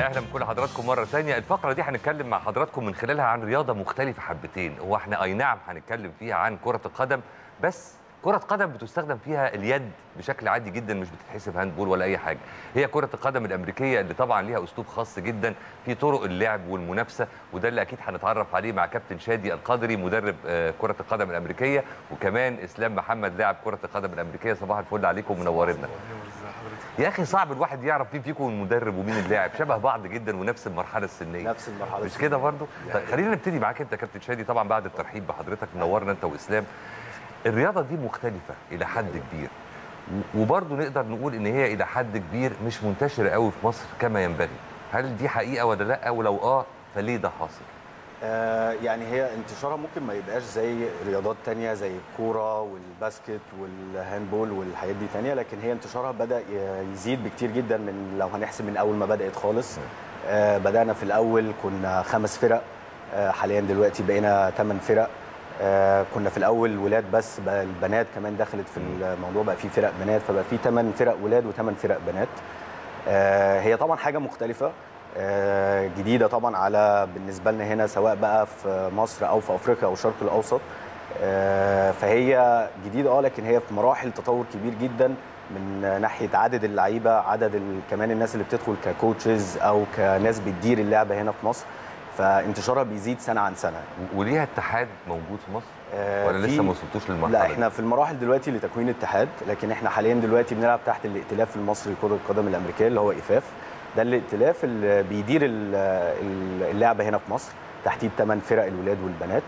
يا اهلا بكل حضراتكم مره ثانيه الفقره دي هنتكلم مع حضراتكم من خلالها عن رياضه مختلفه حبتين هو احنا اي نعم هنتكلم فيها عن كره القدم بس كرة قدم بتستخدم فيها اليد بشكل عادي جدا مش بتتحسب هاندبول ولا أي حاجة. هي كرة القدم الأمريكية اللي طبعا ليها أسلوب خاص جدا في طرق اللعب والمنافسة وده اللي أكيد هنتعرف عليه مع كابتن شادي القدري مدرب آه، كرة القدم الأمريكية وكمان إسلام محمد لاعب كرة القدم الأمريكية صباح الفل عليكم منورنا. يا اخي صعب الواحد يعرف مين فيكم المدرب ومين اللاعب شبه بعض جدا ونفس المرحله السنيه نفس المرحله مش كده برضو طيب خلينا نبتدي معاك انت كابتن شادي طبعا بعد الترحيب بحضرتك منورنا انت واسلام الرياضه دي مختلفه الى حد كبير و- وبرضو نقدر نقول ان هي الى حد كبير مش منتشره قوي في مصر كما ينبغي هل دي حقيقه ولا لا ولو اه فليه ده حاصل آه يعني هي انتشارها ممكن ما يبقاش زي رياضات تانية زي الكورة والباسكت والهاندبول والحاجات دي تانية لكن هي انتشارها بدأ ي- يزيد بكتير جدا من لو هنحسب من أول ما بدأت خالص آه بدأنا في الأول كنا خمس فرق آه حاليا دلوقتي بقينا ثمان فرق آه كنا في الأول ولاد بس بقى البنات كمان دخلت في الموضوع بقى في فرق بنات فبقى في ثمان فرق ولاد وثمان فرق بنات آه، هي طبعا حاجه مختلفه آه، جديده طبعا على بالنسبه لنا هنا سواء بقى في مصر او في افريقيا او الشرق الاوسط آه، فهي جديده اه لكن هي في مراحل تطور كبير جدا من ناحيه عدد اللعيبه عدد ال- كمان الناس اللي بتدخل ككوتشز او كناس بتدير اللعبه هنا في مصر فانتشارها بيزيد سنه عن سنه و- وليها اتحاد موجود في مصر آه، ولا في- لسه ما وصلتوش للمرحله لا دي؟ احنا في المراحل دلوقتي لتكوين اتحاد لكن احنا حاليا دلوقتي بنلعب تحت الائتلاف المصري لكره القدم الامريكيه اللي هو ايفاف ده الائتلاف اللي بيدير ال- ال- اللعبه هنا في مصر تحتيه الثمان فرق الولاد والبنات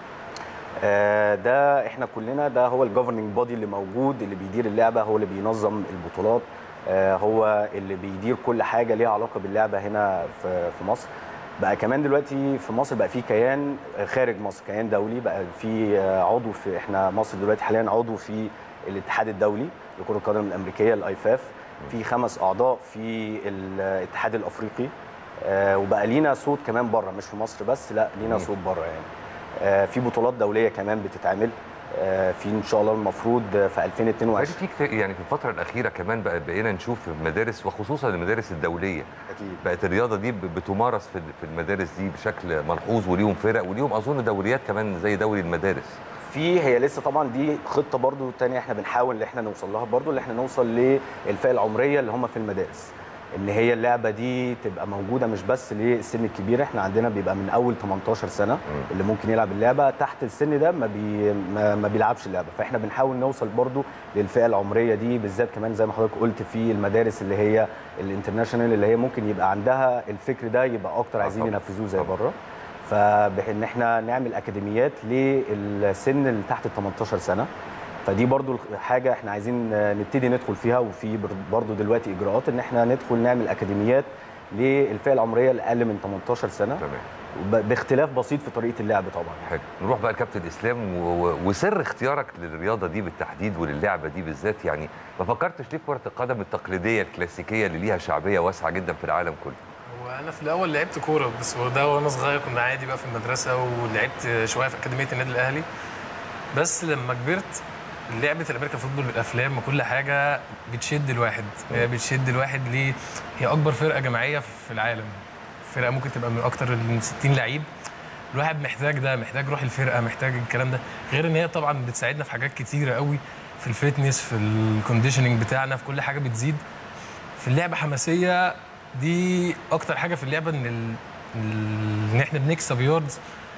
آه، ده احنا كلنا ده هو الجوفرننج بودي اللي موجود اللي بيدير اللعبه هو اللي بينظم البطولات آه، هو اللي بيدير كل حاجه ليها علاقه باللعبه هنا في في مصر بقى كمان دلوقتي في مصر بقى في كيان خارج مصر كيان دولي بقى في آه، عضو في احنا مصر دلوقتي حاليا عضو في الاتحاد الدولي لكره القدم الامريكيه الايفاف في خمس اعضاء في الاتحاد الافريقي آه، وبقى لينا صوت كمان بره مش في مصر بس لا لينا مم. صوت بره يعني آه، في بطولات دوليه كمان بتتعمل آه، في ان شاء الله المفروض في بقى 2022 في كتير يعني في الفتره الاخيره كمان بقى بقينا نشوف في المدارس وخصوصا المدارس الدوليه اكيد بقت الرياضه دي ب- بتمارس في في المدارس دي بشكل ملحوظ وليهم فرق وليهم اظن دوريات كمان زي دوري المدارس في هي لسه طبعا دي خطه برضو تانية احنا بنحاول ان احنا نوصل لها برضو اللي احنا نوصل للفئه العمريه اللي هم في المدارس ان هي اللعبه دي تبقى موجوده مش بس للسن الكبير احنا عندنا بيبقى من اول 18 سنه اللي ممكن يلعب اللعبه تحت السن ده ما, بي ما, ما بيلعبش اللعبه فاحنا بنحاول نوصل برضو للفئه العمريه دي بالذات كمان زي ما حضرتك قلت في المدارس اللي هي الانترناشونال اللي هي ممكن يبقى عندها الفكر ده يبقى اكتر عايزين طبعاً. ينفذوه زي طبعاً. بره فبان احنا نعمل اكاديميات للسن اللي تحت ال 18 سنه فدي برضو حاجه احنا عايزين نبتدي ندخل فيها وفي برضو دلوقتي اجراءات ان احنا ندخل نعمل اكاديميات للفئه العمريه الاقل من 18 سنه تمام وب- باختلاف بسيط في طريقه اللعب طبعا حلو نروح بقى لكابتن اسلام و... و... وسر اختيارك للرياضه دي بالتحديد وللعبه دي بالذات يعني ما فكرتش ليه في كره القدم التقليديه الكلاسيكيه اللي ليها شعبيه واسعه جدا في العالم كله وانا في الاول لعبت كوره بس هو ده وانا صغير كنا عادي بقى في المدرسه ولعبت شويه في اكاديميه النادي الاهلي بس لما كبرت لعبه الامريكان فوتبول بالافلام وكل حاجه بتشد الواحد هي بتشد الواحد ليه هي اكبر فرقه جماعيه في العالم فرقه ممكن تبقى من اكتر من 60 لعيب الواحد محتاج ده محتاج روح الفرقه محتاج الكلام ده غير ان هي طبعا بتساعدنا في حاجات كتيره قوي في الفيتنس في الكونديشننج بتاعنا في كل حاجه بتزيد في اللعبه حماسيه دي اكتر حاجه في اللعبه ان ال... ال- ان احنا بنكسب ياردز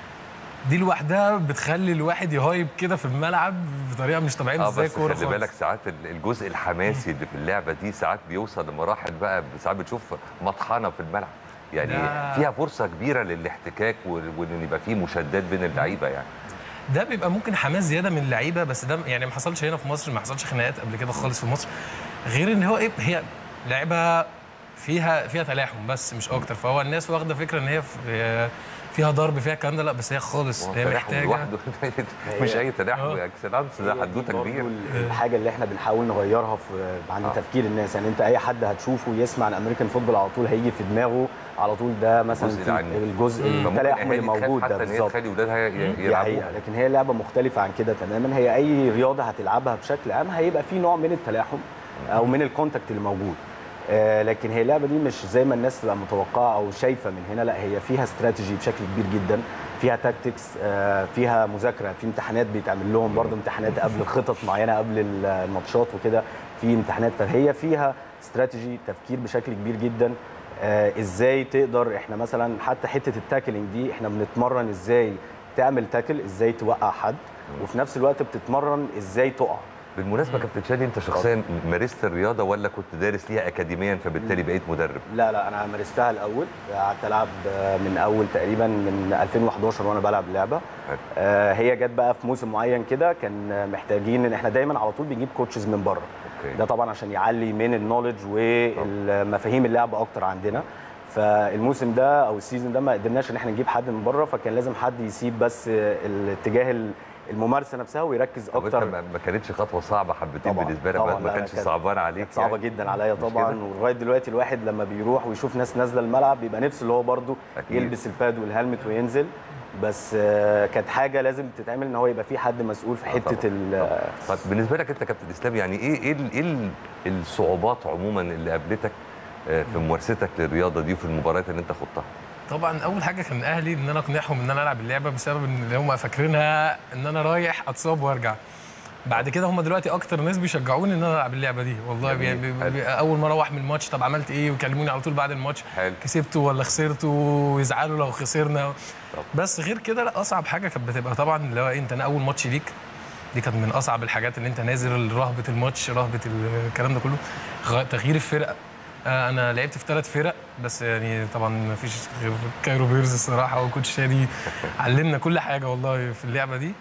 دي لوحدها بتخلي الواحد يهايب كده في الملعب بطريقه مش طبيعيه اه مش زي بس الكوره خلي بالك خالص ساعات ال- الجزء الحماسي اللي في اللعبه دي ساعات بيوصل لمراحل بقى ساعات بتشوف مطحنه في الملعب يعني لا. فيها فرصه كبيره للاحتكاك وال- وان يبقى فيه مشادات بين اللعيبه يعني ده بيبقى ممكن حماس زياده من اللعيبه بس ده يعني ما حصلش هنا في مصر ما حصلش خناقات قبل كده خالص في مصر غير ان هو ايه هي لعبه فيها فيها تلاحم بس مش اكتر فهو الناس واخده فكره ان هي في- فيها ضرب فيها الكلام ده لا بس هي خالص هو هي تلاحم محتاجه لوحده مش اي تلاحم آه. اكسلانس ده هي دي حدوته برضو كبيره ال- الحاجه اللي احنا بنحاول نغيرها في عند آه. تفكير الناس يعني انت اي حد هتشوفه يسمع عن امريكان فوتبول على طول هيجي في دماغه على طول ده مثلا الجزء في العنيف. الجزء فممكن التلاحم أهالي اللي تخاف موجود ده حتى ان هي بالظبط تخلي ولادها ي- دي يلعبوها حقيقة لكن هي لعبة مختلفة عن كده تماما هي أي رياضة هتلعبها بشكل عام هيبقى في نوع من التلاحم أو من الكونتاكت اللي موجود آه، لكن هي اللعبه دي مش زي ما الناس تبقى متوقعه او شايفه من هنا لا هي فيها استراتيجي بشكل كبير جدا فيها تاكتكس آه، فيها مذاكره في امتحانات بيتعمل لهم برضه امتحانات قبل خطط معينه قبل الماتشات وكده في امتحانات فهي فيها استراتيجي تفكير بشكل كبير جدا آه، ازاي تقدر احنا مثلا حتى حته التاكلينج دي احنا بنتمرن ازاي تعمل تاكل ازاي توقع حد وفي نفس الوقت بتتمرن ازاي تقع بالمناسبه كابتن شادي انت شخصيا مارست الرياضه ولا كنت دارس ليها اكاديميا فبالتالي بقيت مدرب لا لا انا مارستها الاول قعدت العب من اول تقريبا من 2011 وانا بلعب اللعبه حلو. آه، هي جت بقى في موسم معين كده كان محتاجين ان احنا دايما على طول بنجيب كوتشز من بره اوكي ده طبعا عشان يعلي من النولج والمفاهيم اللعبه اكتر عندنا فالموسم ده او السيزون ده ما قدرناش ان احنا نجيب حد من بره فكان لازم حد يسيب بس الاتجاه الممارسه نفسها ويركز طب انت اكتر ما ما كانتش خطوه صعبه حبتين طبعاً، بالنسبه لك طبعاً، ما- ما لا، كانش كانت- صعبان عليك كانت صعبه يعني؟ جدا عليا مش طبعا كده؟ ولغايه دلوقتي الواحد لما بيروح ويشوف ناس نازله الملعب بيبقى نفسه اللي هو برده أكيد. يلبس الباد والهلمت وينزل بس آه، كانت حاجه لازم تتعمل ان هو يبقى في حد مسؤول في آه، حته طبعاً، ال- طب بالنسبه لك انت كابتن اسلام يعني ايه ايه ال- ايه ال- الصعوبات عموما اللي قابلتك آه، في ممارستك للرياضه دي وفي المباريات اللي انت خضتها طبعا اول حاجه كان اهلي ان انا اقنعهم ان انا العب اللعبه بسبب ان هم فاكرينها ان انا رايح اتصاب وارجع بعد كده هم دلوقتي اكتر ناس بيشجعوني ان انا العب اللعبه دي والله بي جميل، بي حلو. بي اول ما اروح من الماتش طب عملت ايه ويكلموني على طول بعد الماتش حلو كسبتوا ولا خسرتوا ويزعلوا لو خسرنا طب. بس غير كده لا اصعب حاجه كانت بتبقى طبعا اللي هو إيه، انت اول ماتش ليك دي كانت من اصعب الحاجات اللي انت نازل رهبه الماتش رهبه الكلام ده كله غ- تغيير الفرقه آه، انا لعبت في ثلاث فرق بس يعني طبعا ما فيش غير كايرو بيرز الصراحه وكوتش شادي علمنا كل حاجه والله في اللعبه دي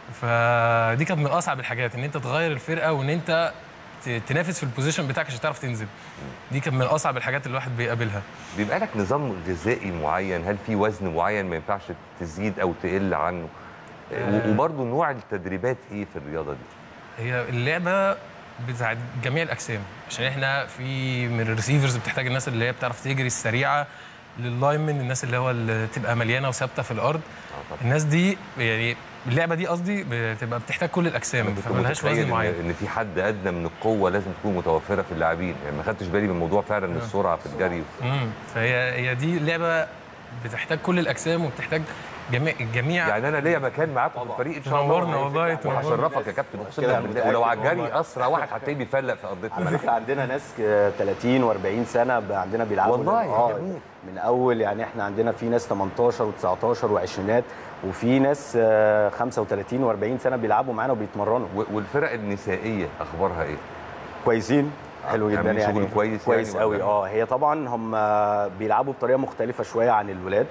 فدي كانت من اصعب الحاجات ان انت تغير الفرقه وان انت ت- تنافس في البوزيشن بتاعك عشان تعرف تنزل دي كانت من اصعب الحاجات اللي الواحد بيقابلها بيبقى لك نظام غذائي معين هل في وزن معين ما ينفعش تزيد او تقل عنه آه. وبرضه نوع التدريبات ايه في الرياضه دي هي اللعبه بتاعت جميع الاجسام عشان احنا في من الريسيفرز بتحتاج الناس اللي هي بتعرف تجري السريعه لللاينمن الناس اللي هو اللي تبقى مليانه وثابته في الارض آه طبعاً. الناس دي يعني اللعبه دي قصدي بتبقى بتحتاج كل الاجسام أنا كنت فملهاش متخيل وزن إن- معين ان في حد ادنى من القوه لازم تكون متوفره في اللاعبين يعني ما خدتش بالي من الموضوع فعلا من السرعه في الجري امم فهي هي دي لعبه بتحتاج كل الاجسام وبتحتاج جميع الجميع يعني انا ليا مكان معاكم في الفريق ان شاء الله تنورنا والله تنورنا وهشرفك يا كابتن اقسم كده لك بالله ولو على متأكد الجري اسرع واحد هتلاقيه بيفلق في ارضيه على الملعب فكره عندنا ناس آه، 30 و40 سنه ب- عندنا بيلعبوا والله آه، جميل. من اول يعني احنا عندنا في ناس 18 و19 وعشرينات وفي ناس آه، 35 و40 سنه بيلعبوا معانا وبيتمرنوا و- والفرق النسائيه اخبارها ايه؟ كويسين حلو جدا عاملين يعني شغل كويس كويس يعني قوي ولا؟ اه هي طبعا هم بيلعبوا بطريقه مختلفه شويه عن الولاد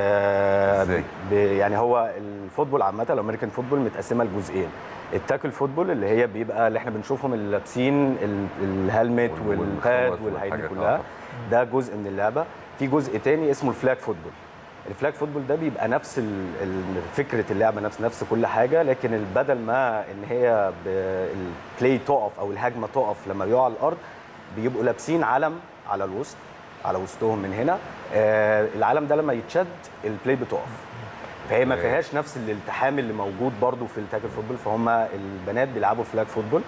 آه إزاي؟ ب- يعني هو الفوتبول عامه الامريكان فوتبول متقسمه لجزئين التاكل فوتبول اللي هي بيبقى اللي احنا بنشوفهم اللي لابسين ال- الهلمت وال- والباد والخوذ والحاجات دي والحاجات، كلها آه. ده جزء من اللعبه في جزء تاني اسمه الفلاج فوتبول الفلاج فوتبول ده بيبقى نفس ال- ال- فكره اللعبه نفس نفس كل حاجه لكن ال- بدل ما ان هي ب- البلاي تقف او الهجمه تقف لما بيقع على الارض بيبقوا لابسين علم على الوسط على وسطهم من هنا آه العلم ده لما يتشد البلاي بتقف فهي ما أوكي. فيهاش نفس الالتحام اللي موجود برضو في التاكل فوتبول فهم البنات بيلعبوا فلاج فوتبول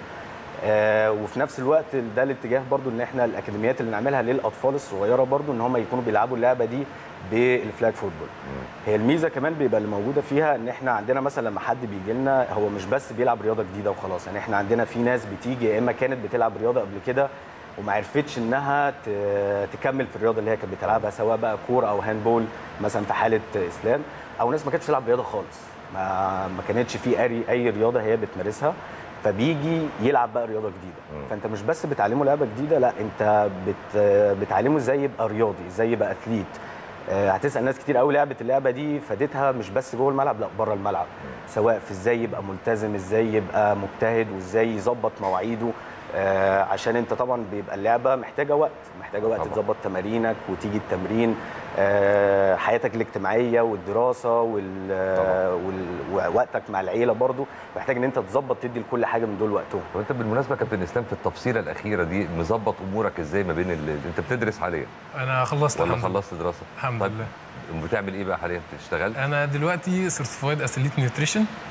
آه وفي نفس الوقت ده الاتجاه برضو ان احنا الاكاديميات اللي نعملها للاطفال الصغيره برضو ان هم يكونوا بيلعبوا اللعبه دي بالفلاج فوتبول هي الميزه كمان بيبقى اللي موجوده فيها ان احنا عندنا مثلا لما حد بيجي لنا هو مش بس بيلعب رياضه جديده وخلاص يعني احنا عندنا في ناس بتيجي يا اما كانت بتلعب رياضه قبل كده وما عرفتش انها ت- تكمل في الرياضه اللي هي كانت بتلعبها سواء بقى كوره او هاندبول مثلا في حاله اسلام او ناس ما كانتش بتلعب رياضه خالص ما ما كانتش في اي اي رياضه هي بتمارسها فبيجي يلعب بقى رياضه جديده فانت مش بس بتعلمه لعبه جديده لا انت بت بتعلمه ازاي يبقى رياضي ازاي يبقى اثليت آه، هتسال ناس كتير قوي لعبه اللعبه دي فادتها مش بس جوه الملعب لا بره الملعب سواء في ازاي يبقى ملتزم ازاي يبقى مجتهد وازاي يظبط مواعيده آه، عشان انت طبعا بيبقى اللعبه محتاجه وقت محتاجه وقت طبعاً. تظبط تمارينك وتيجي التمرين آه، حياتك الاجتماعيه والدراسه وال- طبعاً. وال- ووقتك مع العيله برضو محتاج ان انت تظبط تدي لكل حاجه من دول وقتهم وانت بالمناسبه كابتن اسلام في التفصيله الاخيره دي مظبط امورك ازاي ما بين ال... انت بتدرس حاليا انا خلصت ولا الحمد لله. خلصت دراسه؟ الحمد طيب لله بتعمل ايه بقى حاليا؟ بتشتغل؟ انا دلوقتي سيرتيفايد اثليت نيوتريشن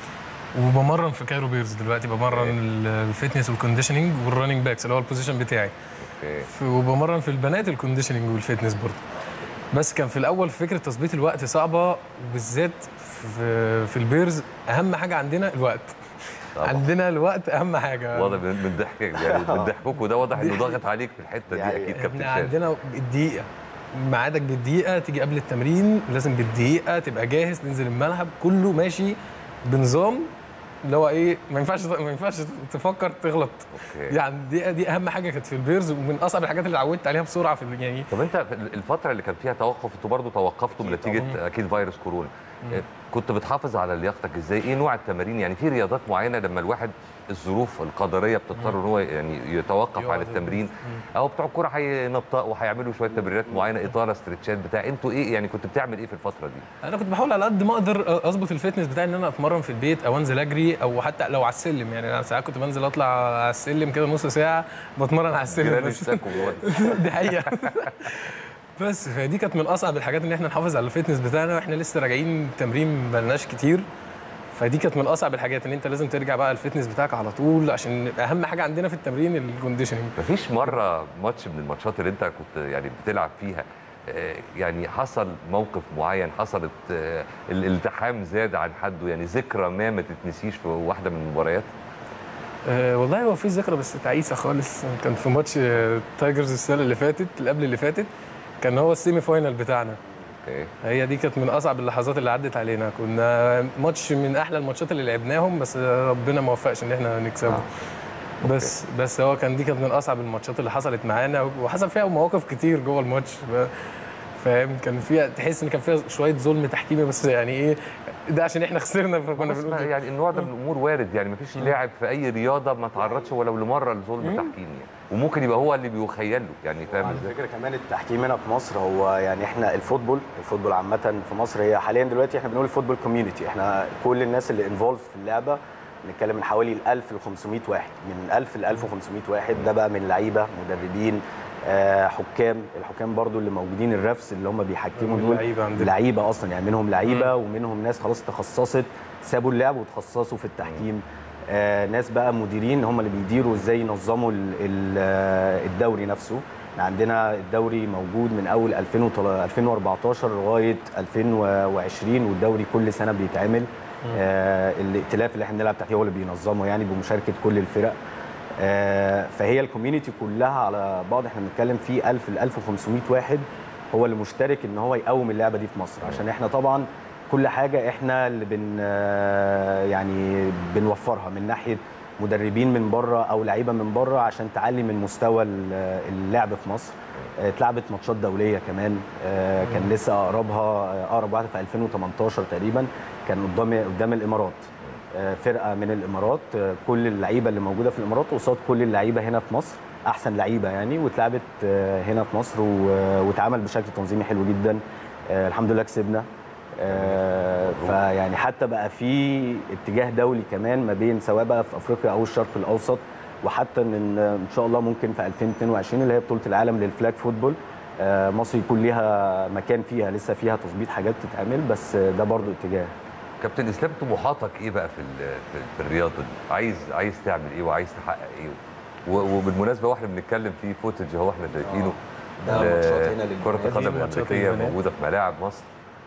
وبمرن في كايرو بيرز دلوقتي بمرن ال- الفيتنس والكونديشننج والرننج باكس اللي هو البوزيشن بتاعي اوكي في- وبمرن في البنات الكونديشننج والفيتنس برضه بس كان في الاول فكره تظبيط الوقت صعبه وبالذات في في البيرز اهم حاجه عندنا الوقت طبعا. عندنا الوقت اهم حاجه واضح من من ضحكك يعني من ضحككوا ده واضح انه ضاغط عليك في الحته دي يعني اكيد كابتن احنا شادي عندنا بالدقيقه ميعادك بالدقيقه تيجي قبل التمرين لازم بالدقيقه تبقى جاهز تنزل الملعب كله ماشي بنظام اللي هو ايه ما ينفعش ما ينفعش تفكر تغلط اوكي يعني دي دي اهم حاجه كانت في البيرز ومن اصعب الحاجات اللي اتعودت عليها بسرعه في ال- يعني طب انت في الفتره اللي كان فيها توقف انتوا برضه توقفتوا من أكيد نتيجه طبعاً. اكيد فيروس كورونا كنت بتحافظ على لياقتك ازاي ايه نوع التمارين يعني في رياضات معينه لما الواحد الظروف القدريه بتضطر ان هو يعني يتوقف عن يقعد التمرين او بتوع الكوره هينطقوا وهيعملوا شويه تمرينات معينه اطاله استرتشات بتاع انتوا ايه يعني كنت بتعمل ايه في الفتره دي انا كنت بحاول على قد ما اقدر اظبط الفتنس بتاعي ان انا اتمرن في البيت او انزل اجري او حتى لو على السلم يعني انا ساعات كنت بنزل اطلع على السلم كده نص ساعه بتمرن على السلم جيران بس الساكو جوه. دي حقيقه بس فدي كانت من اصعب الحاجات ان احنا نحافظ على الفتنس بتاعنا واحنا لسه راجعين تمرين بلناش كتير فدي كانت من اصعب الحاجات ان انت لازم ترجع بقى الفتنس بتاعك على طول عشان اهم حاجه عندنا في التمرين الكونديشننج مفيش مره ماتش من الماتشات اللي انت كنت يعني بتلعب فيها آه، يعني حصل موقف معين حصلت آه، الالتحام زاد عن حده يعني ذكرى ما ما تتنسيش في واحده من المباريات أه والله هو في ذكرى بس تعيسه خالص كان في ماتش آه، تايجرز السنه اللي فاتت اللي قبل اللي فاتت كان هو السيمي فاينال بتاعنا اوكي هي دي كانت من اصعب اللحظات اللي عدت علينا كنا ماتش من احلى الماتشات اللي لعبناهم بس ربنا ما وفقش ان احنا نكسبه آه. بس بس هو كان دي كانت من اصعب الماتشات اللي حصلت معانا وحصل فيها مواقف كتير جوه الماتش ف- فاهم كان فيها تحس ان كان فيها شويه ظلم تحكيمي بس يعني ايه ده عشان احنا خسرنا فكنا بس بنقول ما- كده. يعني النوع ده من الامور وارد يعني مفيش لاعب في اي رياضه ما تعرضش ولو لمره لظلم تحكيمي يعني وممكن يبقى هو اللي بيخيل له يعني فاهم على ازاي؟ فكره كمان التحكيم هنا في مصر هو يعني احنا الفوتبول الفوتبول عامه في مصر هي حاليا دلوقتي احنا بنقول الفوتبول كوميونتي احنا كل الناس اللي انفولف في اللعبه بنتكلم من حوالي ال 1000 ل 500 واحد من 1000 ل 1500 واحد ده بقى من لعيبه مدربين آه، حكام الحكام برضو اللي موجودين الرفس اللي هم بيحكموا من دول لعيبة عندنا. لعيبه اصلا يعني منهم لعيبه ومنهم ناس خلاص تخصصت سابوا اللعب وتخصصوا في التحكيم آه، ناس بقى مديرين هم اللي بيديروا ازاي ينظموا ال- ال- آه، الدوري نفسه احنا عندنا الدوري موجود من اول 2000 2014 لغايه 2020 والدوري كل سنه بيتعمل آه الائتلاف اللي احنا بنلعب تحتيه هو اللي بينظمه يعني بمشاركه كل الفرق آه فهي الكوميونتي كلها على بعض احنا بنتكلم في 1000 ل 1500 واحد هو اللي مشترك ان هو يقوم اللعبه دي في مصر عشان احنا طبعا كل حاجه احنا اللي بن آه، يعني بنوفرها من ناحيه مدربين من بره او لعيبه من بره عشان تعلي من مستوى ال- اللعب في مصر آه، اتلعبت ماتشات دوليه كمان آه، كان لسه اقربها اقرب واحده في 2018 تقريبا كان قدام قدام الامارات آه، فرقه من الامارات آه، كل اللعيبه اللي موجوده في الامارات قصاد كل اللعيبه هنا في مصر احسن لعيبه يعني واتلعبت آه، هنا في مصر و- واتعمل بشكل تنظيمي حلو جدا آه، الحمد لله كسبنا آه، فيعني حتى بقى في اتجاه دولي كمان ما بين سواء بقى في افريقيا او الشرق الاوسط وحتى ان ان شاء الله ممكن في 2022 اللي هي بطوله العالم للفلاج فوتبول آه، مصر يكون ليها مكان فيها لسه فيها تظبيط حاجات تتعمل بس آه، ده برضو اتجاه كابتن اسلام طموحاتك ايه بقى في ال- في, في الرياضه دي؟ عايز عايز تعمل ايه وعايز تحقق ايه؟ و- وبالمناسبه واحنا بنتكلم في فوتج اهو احنا شايفينه ده ل- ماتشات هنا كره للبنات. القدم دي ماتشات الامريكيه للبنات. موجوده في ملاعب مصر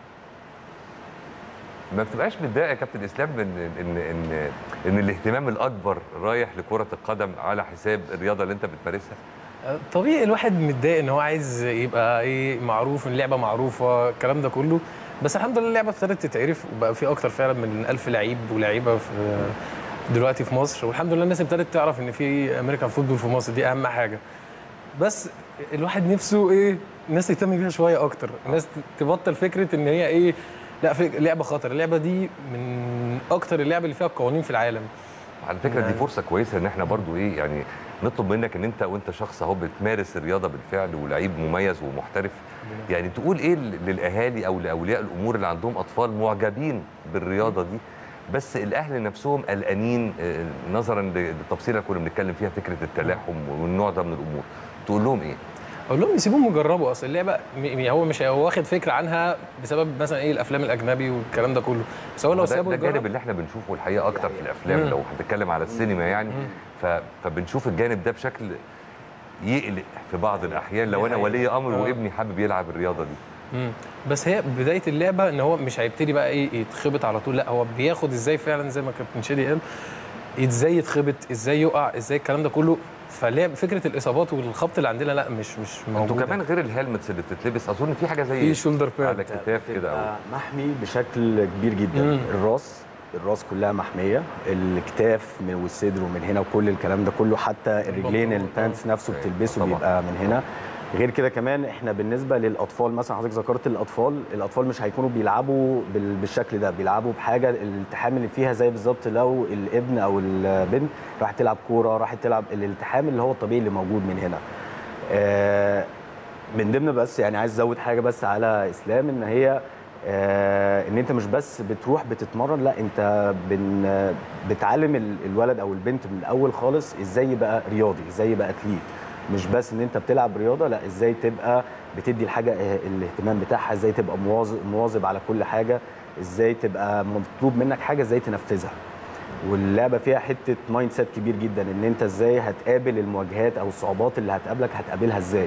ما بتبقاش متضايق يا كابتن اسلام ان ان ان ان الاهتمام الاكبر رايح لكره القدم على حساب الرياضه اللي انت بتمارسها؟ طبيعي الواحد متضايق ان هو عايز يبقى ايه معروف اللعبه معروفه الكلام ده كله بس الحمد لله اللعبه ابتدت تتعرف وبقى في اكتر فعلا من 1000 لعيب ولاعيبه في دلوقتي في مصر والحمد لله الناس ابتدت تعرف ان في امريكان فوتبول في مصر دي اهم حاجه بس الواحد نفسه ايه الناس تهتم بيها شويه اكتر الناس تبطل فكره ان هي ايه لا في لعبه خطر اللعبه دي من اكتر اللعب اللي فيها قوانين في العالم على فكره دي يعني- فرصه كويسه ان احنا برضو ايه يعني نطلب منك ان انت وانت شخص اهو بتمارس الرياضه بالفعل ولعيب مميز ومحترف يعني تقول ايه للاهالي او لاولياء الامور اللي عندهم اطفال معجبين بالرياضه دي بس الاهل نفسهم قلقانين آه، نظرا للتفصيله اللي كنا بنتكلم فيها فكره التلاحم والنوع ده من الامور تقول لهم ايه؟ اقول لهم يسيبوهم يجربوا اصل اللعبه م- هو مش هو واخد فكره عنها بسبب مثلا ايه الافلام الاجنبي والكلام ده كله بس هو لو ده, سابه ده الجانب يجرب اللي احنا بنشوفه الحقيقه اكتر في الافلام مم. لو هتتكلم على السينما يعني ف... فبنشوف الجانب ده بشكل يقلق في بعض الاحيان لو انا ولي امر آه. وابني حابب يلعب الرياضه دي مم. بس هي بدايه اللعبه ان هو مش هيبتدي بقى ايه يتخبط على طول لا هو بياخد ازاي فعلا زي ما كابتن شادي قال ازاي يتخبط ازاي يقع ازاي الكلام ده كله فلعب فكره الاصابات والخبط اللي عندنا لا مش مش انتوا موجوده كمان غير الهلمتس اللي بتتلبس اظن في حاجه زي في شولدر على باد الكتاف كده أو بتبقى محمي بشكل كبير جدا مم. الراس الراس كلها محميه الكتاف من- والصدر ومن هنا وكل الكلام ده كله حتى الرجلين البنطلون. البانس نفسه أوكي. بتلبسه طبعا. بيبقى من هنا غير كده كمان احنا بالنسبه للاطفال مثلا حضرتك ذكرت الاطفال الاطفال مش هيكونوا بيلعبوا بال- بالشكل ده بيلعبوا بحاجه الالتحام اللي فيها زي بالظبط لو الابن او البنت راحت تلعب كوره راحت تلعب الالتحام اللي هو الطبيعي اللي موجود من هنا آه، من ضمن بس يعني عايز ازود حاجه بس على اسلام ان هي آه، ان انت مش بس بتروح بتتمرن لا انت بن بتعلم ال- الولد او البنت من الاول خالص ازاي يبقى رياضي ازاي يبقى اتليت مش بس ان انت بتلعب رياضه لا ازاي تبقى بتدي الحاجه اه- الاهتمام بتاعها ازاي تبقى مواظب مواظب على كل حاجه ازاي تبقى مطلوب منك حاجه ازاي تنفذها واللعبه فيها حته مايند سيت كبير جدا ان انت ازاي هتقابل المواجهات او الصعوبات اللي هتقابلك هتقابلها ازاي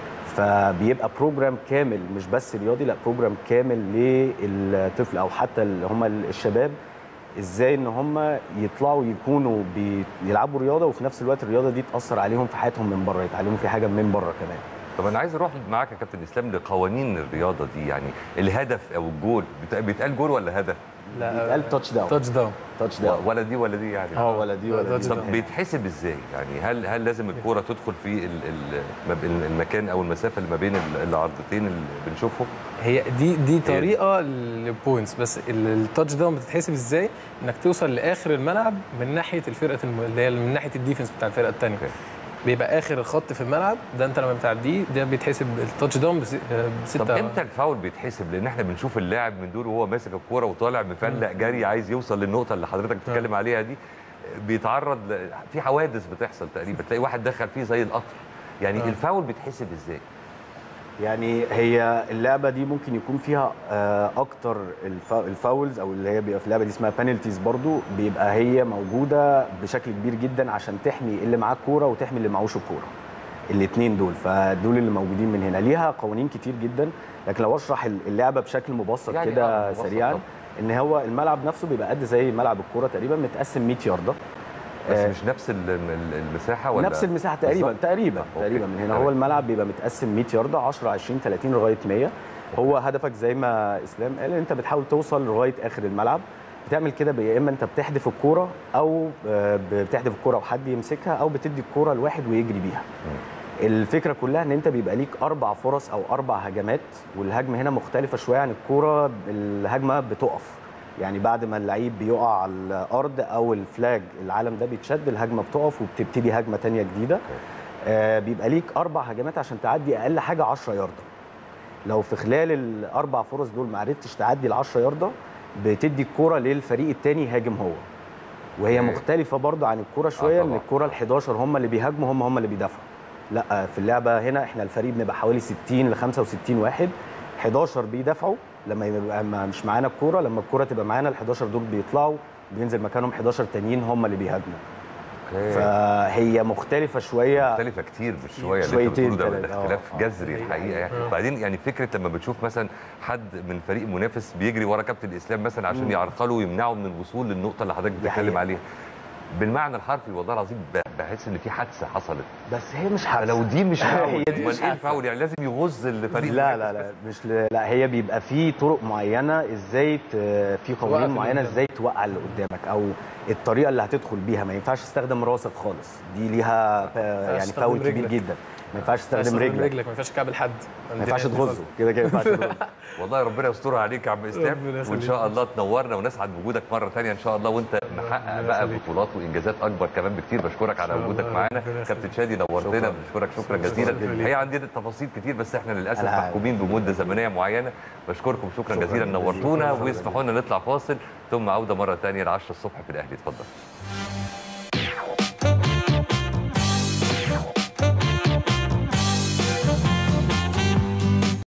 فبيبقى بروجرام كامل مش بس رياضي لا بروجرام كامل للطفل او حتى اللي هم الشباب ازاي ان هم يطلعوا يكونوا بيلعبوا رياضه وفي نفس الوقت الرياضه دي تاثر عليهم في حياتهم من بره يتعلموا في حاجه من بره كمان طب انا عايز اروح معاك يا كابتن اسلام لقوانين الرياضه دي يعني الهدف او الجول بت- بيتقال جول ولا هدف بيتقال تاتش داون تاتش داون تاتش داون ولا دي ولا دي يعني اه ولا دي ولا تاتش دي داون. طب بيتحسب ازاي يعني هل هل لازم الكوره تدخل في ال- ال- ما بين المكان او المسافه اللي ما بين ال- العرضتين اللي بنشوفهم هي دي دي طريقه للبوينتس بس ال- التاتش داون بتتحسب ازاي انك توصل لاخر الملعب من ناحيه الفرقه الم... اللي هي من ناحيه الديفنس بتاع الفرقه الثانيه أوكي. بيبقى اخر الخط في الملعب ده انت لما بتعديه ده بيتحسب التاتش داون بس- آه، طب بستة امتى الفاول بيتحسب لان احنا بنشوف اللاعب من دول وهو ماسك الكوره وطالع مفلق جري عايز يوصل للنقطه اللي حضرتك بتتكلم عليها دي بيتعرض ل... في حوادث بتحصل تقريبا تلاقي واحد دخل فيه زي القطر يعني آه. الفاول بيتحسب ازاي يعني هي اللعبه دي ممكن يكون فيها آه، اكتر الفا- الفاولز او اللي هي بيبقى في اللعبه دي اسمها بانالتيز برضو بيبقى هي موجوده بشكل كبير جدا عشان تحمي اللي معاه الكوره وتحمي اللي معهوش الكوره الاثنين دول فدول اللي موجودين من هنا ليها قوانين كتير جدا لكن لو اشرح اللعبه بشكل مبسط يعني كده آه، مبسط سريعا طبعا. ان هو الملعب نفسه بيبقى قد زي ملعب الكوره تقريبا متقسم 100 يارده بس آه، مش نفس ال- ال- المساحه ولا نفس المساحه تقريبا بالظبط؟ تقريبا آه، أوكي. تقريبا من هنا تمام. هو الملعب بيبقى متقسم 100 يارده 10 20 30 لغايه 100 هو هدفك زي ما اسلام قال ان انت بتحاول توصل لغايه اخر الملعب بتعمل كده يا اما انت بتحدف الكوره او آه، بتحدف الكوره وحد يمسكها او بتدي الكوره لواحد ويجري بيها الفكره كلها ان انت بيبقى ليك اربع فرص او اربع هجمات والهجمه هنا مختلفه شويه عن الكوره الهجمه بتقف يعني بعد ما اللعيب بيقع على الارض او الفلاج العلم ده بيتشد الهجمه بتقف وبتبتدي هجمه تانية جديده آه بيبقى ليك اربع هجمات عشان تعدي اقل حاجه 10 يارده لو في خلال الاربع فرص دول ما عرفتش تعدي ال 10 يارده بتدي الكوره للفريق التاني يهاجم هو وهي أوكي. مختلفه برضو عن الكوره شويه ان طبعاً. الكوره ال 11 هم اللي بيهاجموا هم هم اللي بيدافعوا لا في اللعبه هنا احنا الفريق بنبقى حوالي 60 ل 65 واحد 11 بيدافعوا لما يبقى ما- مش معانا الكوره لما الكوره تبقى معانا ال 11 دول بيطلعوا بينزل مكانهم 11 تانيين هم اللي بيهاجموا أوكي. فهي مختلفه شويه مختلفه كتير بالشويه اللي انت شويتين بتقوله ده ده تلاتة. اختلاف آه، آه. جذري الحقيقه يعني وبعدين يعني فكره لما بتشوف مثلا حد من فريق منافس بيجري ورا كابتن الاسلام مثلا عشان مم. يعرقله ويمنعه من الوصول للنقطه اللي حضرتك بتتكلم حقيقة. عليها بالمعنى الحرفي والله العظيم ب- بحس ان في حادثه حصلت بس هي مش حادثه لو دي مش فاول هي دي امال مش ايه حادثة. الفاول يعني لازم يغز الفريق لا المنافس لا لا مش ل... لا هي بيبقى في طرق معينه ازاي ت... في توقف قوانين اللي معينه قدامك. ازاي توقع اللي قدامك او الطريقه اللي هتدخل بيها ما ينفعش تستخدم راسك خالص دي ليها ف... يعني تستخدم فاول كبير رجلك. جدا ما ينفعش تستخدم تستخدم رجلك رجلك ما ينفعش تكعبل حد ما ينفعش تغزه كده كده ما ينفعش تغزه والله ربنا يسترها عليك يا عم اسلام ربنا وان يخليك. شاء الله تنورنا ونسعد بوجودك مره ثانيه ان شاء الله وانت محقق ربنا بقى يخليك. بطولات وانجازات اكبر كمان بكتير بشكرك على إن شاء وجودك الله. معانا ربنا كابتن يخليك. شادي نورتنا شكراً. بشكرك شكرا شكراً جزيلا جزيلاً. هي عندنا تفاصيل كتير بس احنا للاسف أنا عارف. محكومين بمده زمنيه معينه بشكركم شكرا, شكراً جزيلا جزيلاً. نورتونا شكراً واسمحوا لنا نطلع فاصل ثم عوده مره ثانيه ل 10 الصبح في الاهلي اتفضل